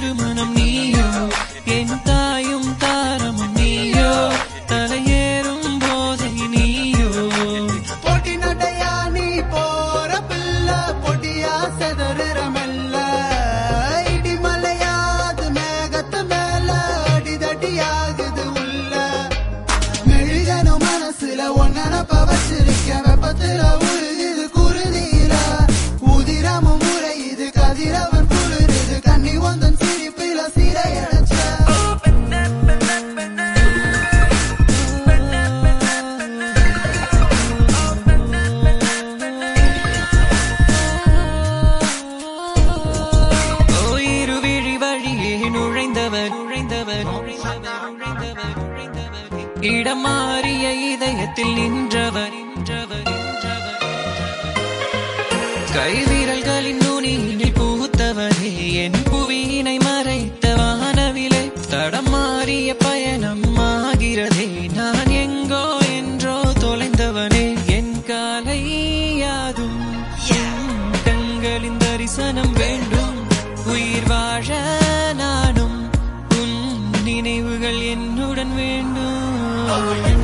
நறுமணம் நீயோ என் தாயும் தாரமும் நீயோ தலையேறும் போதை நீயோ பொடி நடையா நீ போற பிள்ளை பொடியா செதறுற மெல்ல இடிமலையாது மேகத்து மேல அடிதடியாகுது உள்ள மெழுகனும் மனசுல ஒன்னனப்ப வச்சிருக்க வெப்பத்துல உருகுது குருதியில உதிரமும் முறையுது கதிரவன் குளிருது கண்ணி வந்தன் சிரிப்பில சிறையடைச்ச ஓ இருவிழி வழியே நுழைந்தவர் நுழைந்தவர் நுழைந்தவர் நுழைந்தவர் நுழைந்தவர் இடம் மாறிய இதயத்தில் நின்றவர் நின்றவர் நின்றவர் கைவிரல்களின் நுனியினில் பூத்தவரே என் புவியினை மறைத்த வானவிலே தடம் மாறிய பயணம் ஆகிறதே நான் எங்கோ என்றோ தொலைந்தவனே என் காலை யாதும் கண்களின் தரிசனம் வேண்டும் உயிர் வாழ நானும் உன் நினைவுகள் என்னுடன் வேண்டும்